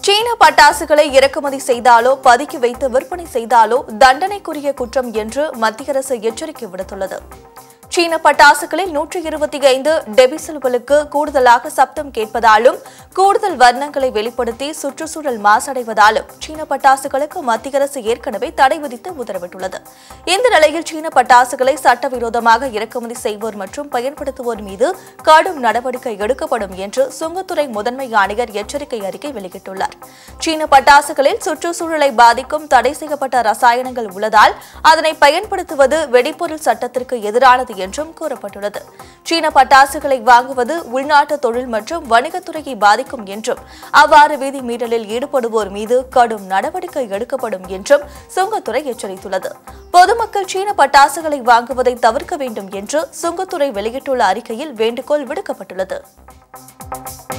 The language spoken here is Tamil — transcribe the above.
சீன பட்டாசுகளை இறக்குமதி செய்தாலோ பதுக்கி வைத்து விற்பனை செய்தாலோ தண்டனைக்குரிய குற்றம் என்று மத்திய அரசு எச்சரிக்கை விடுத்துள்ளது சீன பட்டாசுகளில் நூற்றி இருபத்தி ஐந்து டெபிசல்களுக்கு கூடுதலாக சப்தம் கேட்பதாலும் கூடுதல் வர்ணங்களை வெளிப்படுத்தி சுற்றுச்சூழல் மாசடைவதாலும் சீன பட்டாசுகளுக்கு மத்திய அரசு ஏற்கனவே தடை விதித்து உத்தரவிட்டுள்ளது இந்த நிலையில் சீன பட்டாசுகளை சட்டவிரோதமாக இறக்குமதி செய்வோர் மற்றும் பயன்படுத்துவோர் மீது கடும் நடவடிக்கை எடுக்கப்படும் என்று சுங்கத்துறை முதன்மை ஆணையர் எச்சரிக்கை அறிக்கை வெளியிட்டுள்ளார் சீன பட்டாசுகளில் சுற்றுச்சூழலை பாதிக்கும் தடை செய்யப்பட்ட ரசாயனங்கள் உள்ளதால் அதனை பயன்படுத்துவது வெடிபொருள் சட்டத்திற்கு எதிரானது என்றும் கூறப்பட்டுள்ளது சீன பட்டாசுகளை வாங்குவது உள்நாட்டு தொழில் மற்றும் வணிகத்துறையை பாதிக்கும் என்றும் அவ்வாறு விதி மீறலில் ஈடுபடுவோர் மீது கடும் நடவடிக்கை எடுக்கப்படும் என்றும் சுங்கத்துறை எச்சரித்துள்ளது பொதுமக்கள் சீன பட்டாசுகளை வாங்குவதை தவிர்க்க வேண்டும் என்று சுங்கத்துறை வெளியிட்டுள்ள அறிக்கையில் வேண்டுகோள் விடுக்கப்பட்டுள்ளது